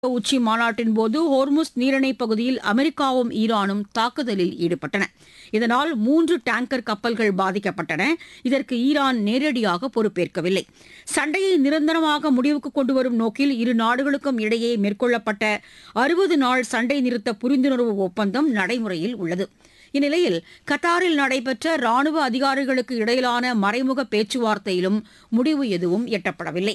உச்சி மாநாட்டின் போது ஹோர்முஸ் நீரிணை பகுதியில் அமெரிக்காவும் ஈரானும் தாக்குதலில் ஈடுபட்டன இதனால் மூன்று டேங்கர் கப்பல்கள் பாதிக்கப்பட்டன இதற்கு ஈரான் நேரடியாக பொறுப்பேற்கவில்லை சண்டையை நிரந்தரமாக முடிவுக்கு கொண்டுவரும் நோக்கில் இரு நாடுகளுக்கும் இடையே மேற்கொள்ளப்பட்ட அறுபது நாள் சண்டை நிறுத்த புரிந்துணர்வு ஒப்பந்தம் நடைமுறையில் உள்ளது இந்நிலையில் கத்தாரில் நடைபெற்ற ராணுவ அதிகாரிகளுக்கு இடையிலான மறைமுக பேச்சுவார்த்தையிலும் முடிவு எதுவும் எட்டப்படவில்லை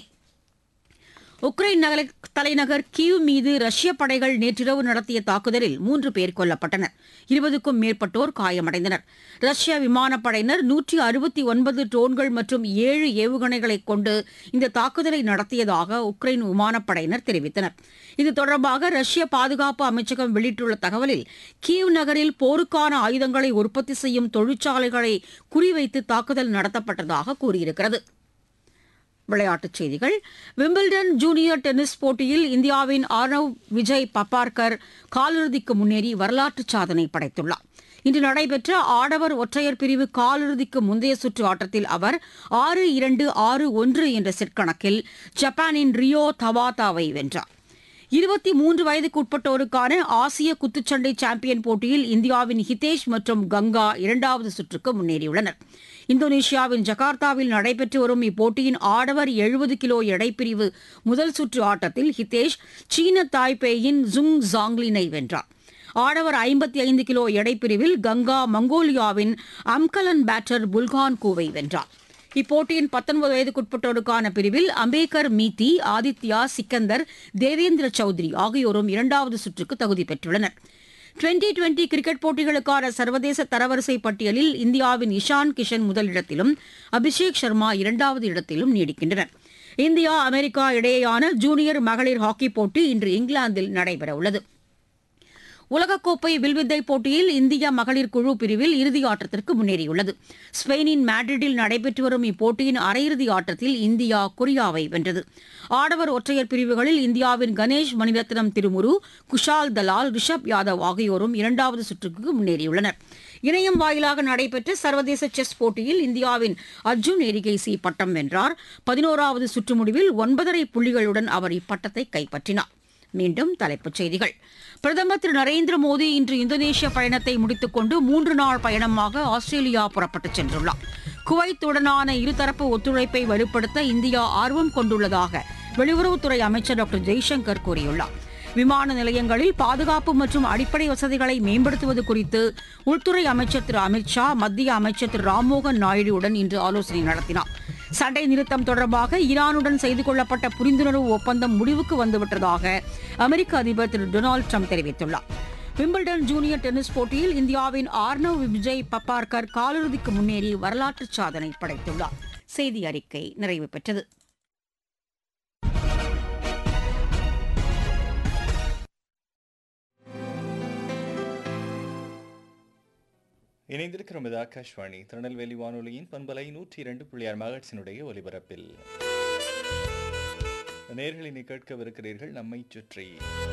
உக்ரைன் நகர தலைநகர் கீவ் மீது ரஷ்ய படைகள் நேற்றிரவு நடத்திய தாக்குதலில் மூன்று பேர் கொல்லப்பட்டனர் இருபதுக்கும் மேற்பட்டோர் காயமடைந்தனர் ரஷ்ய விமானப்படையினர் நூற்றி அறுபத்தி ஒன்பது ட்ரோன்கள் மற்றும் ஏழு ஏவுகணைகளை கொண்டு இந்த தாக்குதலை நடத்தியதாக உக்ரைன் விமானப்படையினர் தெரிவித்தனர் இது தொடர்பாக ரஷ்ய பாதுகாப்பு அமைச்சகம் வெளியிட்டுள்ள தகவலில் கீவ் நகரில் போருக்கான ஆயுதங்களை உற்பத்தி செய்யும் தொழிற்சாலைகளை குறிவைத்து தாக்குதல் நடத்தப்பட்டதாக கூறியிருக்கிறது விளையாட்டுச் செய்திகள் விம்பிள்டன் ஜூனியர் டென்னிஸ் போட்டியில் இந்தியாவின் ஆர்னவ் விஜய் பப்பார்கர் காலிறுதிக்கு முன்னேறி வரலாற்று சாதனை படைத்துள்ளார் இன்று நடைபெற்ற ஆடவர் ஒற்றையர் பிரிவு காலிறுதிக்கு முந்தைய சுற்று ஆட்டத்தில் அவர் ஆறு இரண்டு ஆறு ஒன்று என்ற செட் கணக்கில் ஜப்பானின் ரியோ தவாதாவை வென்றார் இருபத்தி மூன்று வயதுக்குட்பட்டோருக்கான ஆசிய குத்துச்சண்டை சாம்பியன் போட்டியில் இந்தியாவின் ஹிதேஷ் மற்றும் கங்கா இரண்டாவது சுற்றுக்கு முன்னேறியுள்ளனர் இந்தோனேஷியாவின் ஜகார்த்தாவில் நடைபெற்று வரும் இப்போட்டியின் ஆடவர் எழுபது கிலோ எடைப்பிரிவு முதல் சுற்று ஆட்டத்தில் ஹிதேஷ் சீன தாய்பேயின் ஜுங் ஜாங்லினை வென்றார் ஆடவர் ஐம்பத்தி ஐந்து கிலோ எடைப்பிரிவில் கங்கா மங்கோலியாவின் அம்கலன் பேட்டர் புல்கான் கூவை வென்றார் இப்போட்டியின் பத்தொன்பது வயதுக்குட்பட்டோருக்கான பிரிவில் அம்பேகர் மீத்தி ஆதித்யா சிக்கந்தர் தேவேந்திர சௌத்ரி ஆகியோரும் இரண்டாவது சுற்றுக்கு தகுதி பெற்றுள்ளனர் டுவெண்டி டுவெண்டி கிரிக்கெட் போட்டிகளுக்கான சர்வதேச தரவரிசை பட்டியலில் இந்தியாவின் இஷான் கிஷன் முதலிடத்திலும் அபிஷேக் சர்மா இரண்டாவது இடத்திலும் நீடிக்கின்றனர் இந்தியா அமெரிக்கா இடையேயான ஜூனியர் மகளிர் ஹாக்கி போட்டி இன்று இங்கிலாந்தில் நடைபெறவுள்ளது உலகக்கோப்பை வில்வித்தை போட்டியில் இந்திய மகளிர் குழு பிரிவில் இறுதி ஆட்டத்திற்கு முன்னேறியுள்ளது ஸ்பெயினின் மேட்ரிட்டில் நடைபெற்று வரும் இப்போட்டியின் அரையிறுதி ஆட்டத்தில் இந்தியா கொரியாவை வென்றது ஆடவர் ஒற்றையர் பிரிவுகளில் இந்தியாவின் கணேஷ் மணிரத்னம் திருமுரு குஷால் தலால் ரிஷப் யாதவ் ஆகியோரும் இரண்டாவது சுற்றுக்கு முன்னேறியுள்ளனர் இணையம் வாயிலாக நடைபெற்ற சர்வதேச செஸ் போட்டியில் இந்தியாவின் அர்ஜுன் எரிகேசி பட்டம் வென்றார் பதினோராவது சுற்று முடிவில் ஒன்பதரை புள்ளிகளுடன் அவர் இப்பட்டத்தை கைப்பற்றினார் மீண்டும் தலைப்புச் செய்திகள் பிரதமர் திரு நரேந்திர மோடி இன்று இந்தோனேஷிய பயணத்தை முடித்துக்கொண்டு மூன்று நாள் பயணமாக ஆஸ்திரேலியா புறப்பட்டுச் சென்றுள்ளார் குவைத்துடனான இருதரப்பு ஒத்துழைப்பை வலுப்படுத்த இந்தியா ஆர்வம் கொண்டுள்ளதாக வெளியுறவுத்துறை அமைச்சர் டாக்டர் ஜெய்சங்கர் கூறியுள்ளார் விமான நிலையங்களில் பாதுகாப்பு மற்றும் அடிப்படை வசதிகளை மேம்படுத்துவது குறித்து உள்துறை அமைச்சர் திரு அமித் ஷா மத்திய அமைச்சர் திரு ராம்மோகன் நாயுடுவுடன் இன்று ஆலோசனை நடத்தினார் சண்டை நிறுத்தம் தொடர்பாக ஈரானுடன் செய்து கொள்ளப்பட்ட புரிந்துணர்வு ஒப்பந்தம் முடிவுக்கு வந்துவிட்டதாக அமெரிக்க அதிபர் திரு டொனால்டு ட்ரம்ப் தெரிவித்துள்ளார் விம்பிள்டன் ஜூனியர் டென்னிஸ் போட்டியில் இந்தியாவின் ஆர்னவ் விஜய் பப்பார்கர் காலிறுதிக்கு முன்னேறி வரலாற்று சாதனை படைத்துள்ளார் செய்தி அறிக்கை நிறைவு பெற்றது இணைந்திருக்கிறோம் இது ஆகாஷ்வாணி திருநெல்வேலி வானொலியின் பண்பலை நூற்றி இரண்டு புள்ளியார் மகட்சினுடைய ஒலிபரப்பில் நேர்களினை கேட்கவிருக்கிறீர்கள் நம்மை சுற்றி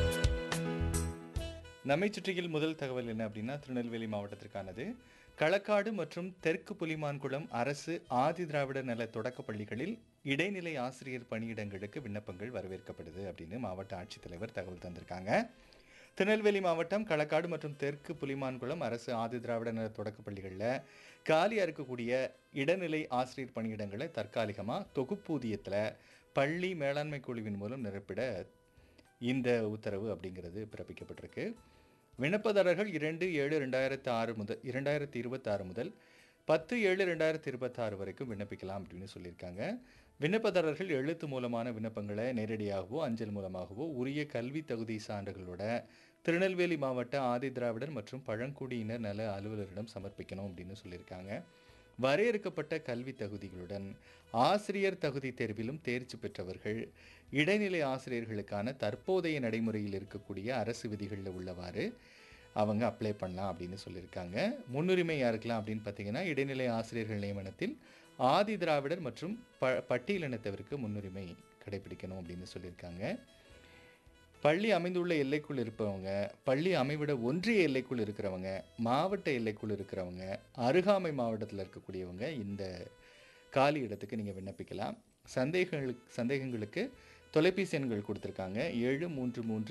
நம்மை சுற்றியில் முதல் தகவல் என்ன அப்படின்னா திருநெல்வேலி மாவட்டத்திற்கானது களக்காடு மற்றும் தெற்கு புலிமான்குளம் அரசு ஆதி திராவிடர் நல தொடக்கப் பள்ளிகளில் இடைநிலை ஆசிரியர் பணியிடங்களுக்கு விண்ணப்பங்கள் வரவேற்கப்படுது அப்படின்னு மாவட்ட ஆட்சித்தலைவர் தகவல் தந்திருக்காங்க திருநெல்வேலி மாவட்டம் களக்காடு மற்றும் தெற்கு புலிமான்குளம் அரசு ஆதி திராவிட நல தொடக்கப் பள்ளிகளில் காலியாக இருக்கக்கூடிய இடைநிலை ஆசிரியர் பணியிடங்களை தற்காலிகமாக தொகுப்பூதியத்தில் பள்ளி மேலாண்மை குழுவின் மூலம் நிரப்பிட இந்த உத்தரவு அப்படிங்கிறது பிறப்பிக்கப்பட்டிருக்கு விண்ணப்பதாரர்கள் இரண்டு ஏழு ரெண்டாயிரத்து ஆறு முதல் இரண்டாயிரத்தி இருபத்தாறு முதல் பத்து ஏழு ரெண்டாயிரத்தி இருபத்தாறு வரைக்கும் விண்ணப்பிக்கலாம் அப்படின்னு சொல்லியிருக்காங்க விண்ணப்பதாரர்கள் எழுத்து மூலமான விண்ணப்பங்களை நேரடியாகவோ அஞ்சல் மூலமாகவோ உரிய கல்வி தகுதி சான்றுகளோட திருநெல்வேலி மாவட்ட ஆதி திராவிடர் மற்றும் பழங்குடியினர் நல அலுவலரிடம் சமர்ப்பிக்கணும் அப்படின்னு சொல்லியிருக்காங்க வரையறுக்கப்பட்ட கல்வி தகுதிகளுடன் ஆசிரியர் தகுதி தேர்விலும் தேர்ச்சி பெற்றவர்கள் இடைநிலை ஆசிரியர்களுக்கான தற்போதைய நடைமுறையில் இருக்கக்கூடிய அரசு விதிகளில் உள்ளவாறு அவங்க அப்ளை பண்ணலாம் அப்படின்னு சொல்லியிருக்காங்க முன்னுரிமை யாருக்கலாம் அப்படின்னு பார்த்தீங்கன்னா இடைநிலை ஆசிரியர்கள் நியமனத்தில் ஆதி திராவிடர் மற்றும் ப பட்டியலினத்தவருக்கு முன்னுரிமை கடைபிடிக்கணும் அப்படின்னு சொல்லியிருக்காங்க பள்ளி அமைந்துள்ள எல்லைக்குள் இருப்பவங்க பள்ளி அமைவிட ஒன்றிய எல்லைக்குள் இருக்கிறவங்க மாவட்ட எல்லைக்குள் இருக்கிறவங்க அருகாமை மாவட்டத்தில் இருக்கக்கூடியவங்க இந்த காலி இடத்துக்கு நீங்கள் விண்ணப்பிக்கலாம் சந்தேகங்களுக்கு சந்தேகங்களுக்கு தொலைபேசி எண்கள் கொடுத்துருக்காங்க ஏழு மூன்று மூன்று